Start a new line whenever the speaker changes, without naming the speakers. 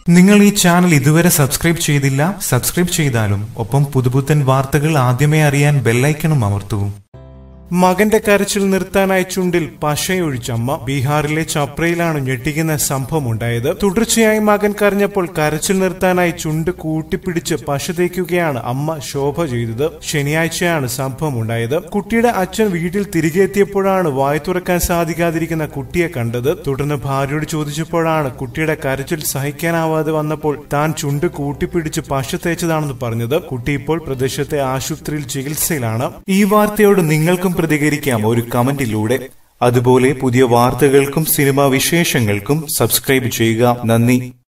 നിങ്ങൾ ഈ ചാനൽ ഇതുവരെ സബ്സ്ക്രൈബ് ചെയ്തില്ല സബ്സ്ക്രൈബ് ചെയ്താലും ഒപ്പം പുതുപുത്തൻ വാർത്തകൾ ആദ്യമേ അറിയാൻ ബെല്ലൈക്കണും അമർത്തൂ മകന്റെ കരച്ചിൽ നിർത്താനായി ചുണ്ടിൽ പശയൊഴിച്ചമ്മ ബീഹാറിലെ ചപ്രയിലാണ് ഞെട്ടിക്കുന്ന സംഭവം ഉണ്ടായത് തുടർച്ചയായി മകൻ കരഞ്ഞപ്പോൾ കരച്ചിൽ നിർത്താനായി ചുണ്ട് കൂട്ടിപ്പിടിച്ച് പശ തേക്കുകയാണ് അമ്മ ശോഭ ചെയ്തത് ശനിയാഴ്ചയാണ് സംഭവം ഉണ്ടായത് കുട്ടിയുടെ അച്ഛൻ വീട്ടിൽ തിരികെ എത്തിയപ്പോഴാണ് വായി തുറക്കാൻ സാധിക്കാതിരിക്കുന്ന കുട്ടിയെ കണ്ടത് തുടർന്ന് ഭാര്യയോട് ചോദിച്ചപ്പോഴാണ് കുട്ടിയുടെ കരച്ചിൽ സഹിക്കാനാവാതെ വന്നപ്പോൾ താൻ ചുണ്ട് കൂട്ടിപ്പിടിച്ച് പശ തേച്ചതാണെന്ന് പറഞ്ഞത് കുട്ടി ഇപ്പോൾ പ്രദേശത്തെ ആശുപത്രിയിൽ ചികിത്സയിലാണ് ഈ വാർത്തയോട് നിങ്ങൾക്കും പ്രതികരിക്കാം ഒരു കമന്റിലൂടെ അതുപോലെ പുതിയ വാർത്തകൾക്കും സിനിമാ വിശേഷങ്ങൾക്കും സബ്സ്ക്രൈബ് ചെയ്യുക നന്ദി